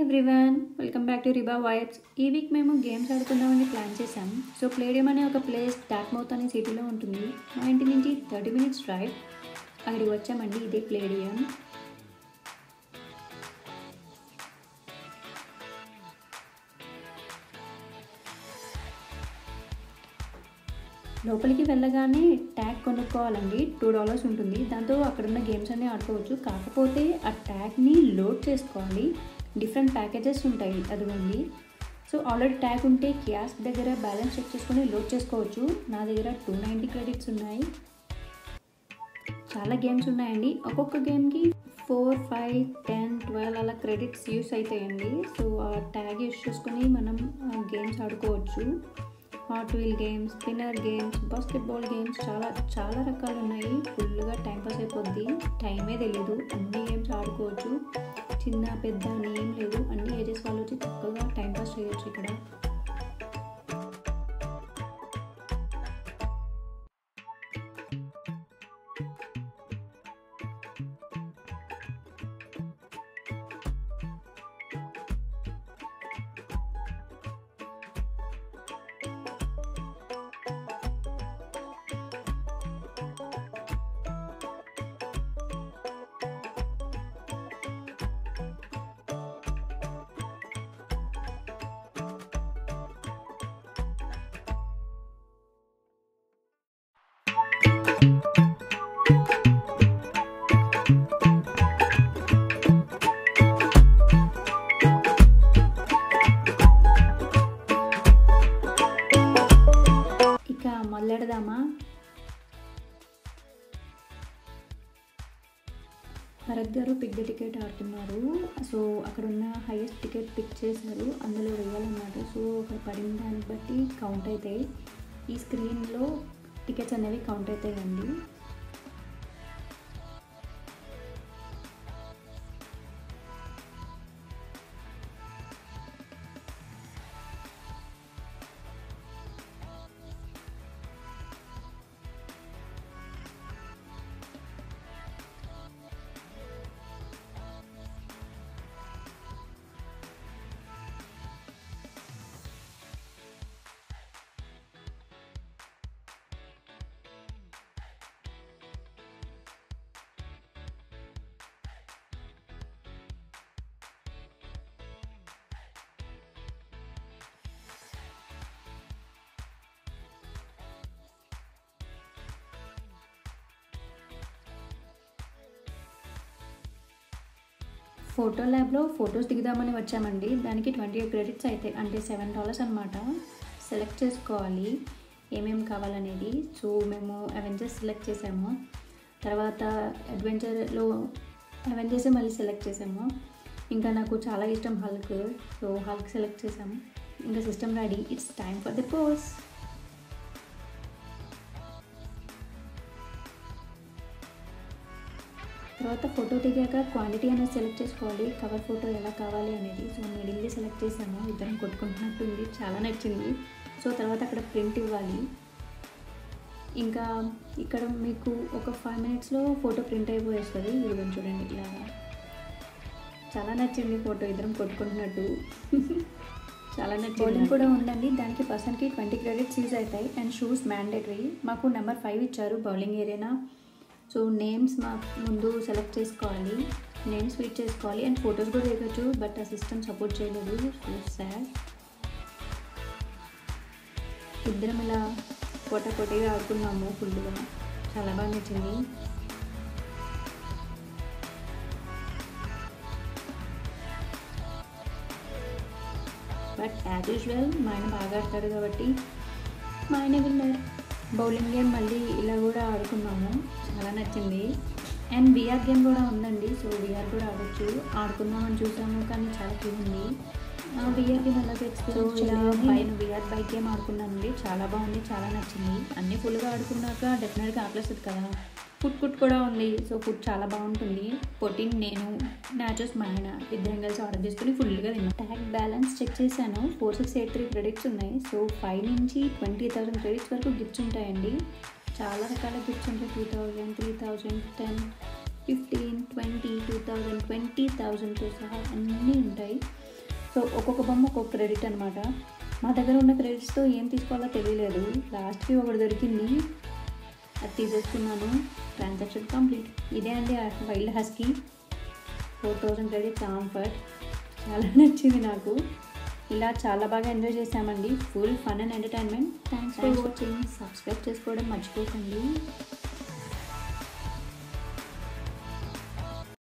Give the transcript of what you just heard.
everyone welcome back to Riba vibes ఈ week మేము games ఆడుకుందామని ప్లాన్ చేసాం సో ప్లేడియం అనే ఒక ప్లేస్ డార్క్మౌత్ అనే సిటీలో ఉంటుంది మా ఇంటి నుంచి థర్టీ మినిట్స్ డ్రైవ్ అక్కడికి వచ్చామండి ఇదే ప్లేడియం లోపలికి వెళ్ళగానే ట్యాగ్ కొనుక్కోవాలండి టూ డాలర్స్ ఉంటుంది దాంతో అక్కడున్న గేమ్స్ అన్నీ ఆడుకోవచ్చు కాకపోతే ఆ ట్యాగ్ని లోడ్ చేసుకోవాలి డిఫరెంట్ ప్యాకేజెస్ ఉంటాయి అదిగోండి సో ఆల్రెడీ ట్యాగ్ ఉంటే క్యాష్ దగ్గర బ్యాలెన్స్ చెక్ చేసుకొని లోడ్ చేసుకోవచ్చు నా దగ్గర టూ నైంటీ క్రెడిట్స్ ఉన్నాయి చాలా గేమ్స్ ఉన్నాయండి ఒక్కొక్క గేమ్కి ఫోర్ ఫైవ్ టెన్ ట్వెల్వ్ అలా క్రెడిట్స్ యూస్ అవుతాయండి సో ఆ ట్యాగ్ యూస్ చేసుకొని మనం గేమ్స్ ఆడుకోవచ్చు hot wheel games spinner games basketball games చాలా చాలా రకాలు ఉన్నాయి ఫుల్గా టైంపాస్ అయిపోద్ది టైమే తెలీదు అన్ని గేమ్స్ ఆడుకోవచ్చు చిన్న పెద్ద అని ఏం లేదు అన్ని ఏజెస్ వాళ్ళు వచ్చి చక్కగా టైంపాస్ చేయొచ్చు ఇక్కడ ఇక మొదలెడదామా భరత్ గారు పిక్ ద టికెట్ ఆడుతున్నారు సో అక్కడ ఉన్న హైయెస్ట్ టికెట్ పిక్ చేశారు అందులో వేయాలన్నమాట సో అక్కడ పడిన దాన్ని బట్టి కౌంట్ అవుతాయి ఈ స్క్రీన్లో టికెట్స్ అనేవి కౌంట్ అవుతాయండి ఫోటో ల్యాబ్లో ఫొటోస్ దిగుదామని వచ్చామండి దానికి ట్వంటీ ఎయిట్ క్రెడిట్స్ అవుతాయి అంటే సెవెన్ డాలర్స్ అనమాట సెలెక్ట్ చేసుకోవాలి ఏమేమి కావాలనేది సో మేము అవెంజర్స్ సెలెక్ట్ చేసాము తర్వాత అడ్వెంచర్లో అవెంజర్స్ మళ్ళీ సెలెక్ట్ చేసాము ఇంకా నాకు చాలా ఇష్టం హల్క్ సో హల్క్ సెలెక్ట్ చేసాము ఇంకా system ready it's time for the pose తర్వాత ఫోటో దిగాక క్వాంటిటీ అనేది సెలెక్ట్ చేసుకోవాలి కవర్ ఫోటో ఎలా కావాలి అనేది సో మిడిల్ది సెలెక్ట్ చేసాము ఇద్దరం కొట్టుకుంటున్నట్టు ఉంది చాలా నచ్చింది సో తర్వాత అక్కడ ప్రింట్ ఇవ్వాలి ఇంకా ఇక్కడ మీకు ఒక ఫైవ్ మినిట్స్లో ఫోటో ప్రింట్ అయిపోయేస్తుంది ఇదిగో చూడండి ఇలాగా చాలా నచ్చింది ఫోటో ఇద్దరం కొట్టుకుంటున్నట్టు చాలా నచ్చింది బౌలింగ్ కూడా ఉందండి దానికి పర్సన్కి ట్వంటీ క్రెడిట్స్ యూజ్ అవుతాయి అండ్ షూస్ మ్యాండేటరీ మాకు నెంబర్ ఫైవ్ ఇచ్చారు బౌలింగ్ ఏరియానా సో నేమ్స్ మా ముందు సెలెక్ట్ చేసుకోవాలి నేమ్స్ ఫీడ్ చేసుకోవాలి అండ్ ఫొటోస్ కూడా దిగచ్చు బట్ ఆ సిస్టమ్ సపోర్ట్ చేయలేదు సో సాడ్ ఇద్దరం ఇలా పొట్ట పొట్టిగా ఆడుకున్నాము ఫుల్గా చాలా బాగా నచ్చింది బట్ యాజ్ యూజువల్ మా ఆయన బాగా ఆడతాడు కాబట్టి మా ఆయన విన్నర్ బౌలింగ్ గేమ్ మళ్ళీ ఇలా కూడా ఆడుకున్నాము చాలా నచ్చింది అండ్ విఆర్ గేమ్ కూడా ఉందండి సో విఆర్ కూడా ఆడొచ్చు ఆడుకుందామని చూసాము కానీ చాలా క్యూ ఉంది విఆర్ గేమ్ ఎలా సో ఇలా పైన విఆర్ బైక్ గేమ్ ఆడుకున్నానండి చాలా బాగుంది చాలా నచ్చింది అన్నీ ఫుల్గా ఆడుకున్నాక డెఫినెట్గా ఆటలేస్తుంది కదా ఫుడ్ ఫుడ్ కూడా ఉంది సో ఫుడ్ చాలా బాగుంటుంది పొట్టిన్ నేను న్యాచర్స్ మా ఆయన ఇద్దరం కలిసి ఆర్డర్ చేసుకుని ఫుల్గా తిన్నాను ట్యాగ్ బ్యాలెన్స్ చెక్ చేశాను four six eight three credits ఉన్నాయి సో ఫైవ్ నుంచి ట్వంటీ థౌసండ్ క్రెడిట్స్ వరకు గిఫ్ట్స్ ఉంటాయండి చాలా రకాల గిఫ్ట్స్ ఉంటాయి two thousand three thousand ten fifteen twenty two thousand twenty థౌజండ్తో సహా అన్నీ ఉంటాయి సో ఒక్కొక్క బొమ్మ ఒక్కొక్క క్రెడిట్ అనమాట మా దగ్గర ఉన్న క్రెడిట్స్తో ఏం తీసుకోవాలో తెలియలేదు లాస్ట్కి ఒకటి దొరికింది అది తీసేసుకున్నాను ట్రాన్సాక్షన్ కంప్లీట్ ఇదే అండి wild husky four thousand credit comfort చాలా నచ్చింది నాకు ఇలా చాలా బాగా ఎంజాయ్ చేసామండి full fun and entertainment thanks for watching subscribe చేసుకోవడం మర్చిపోకండి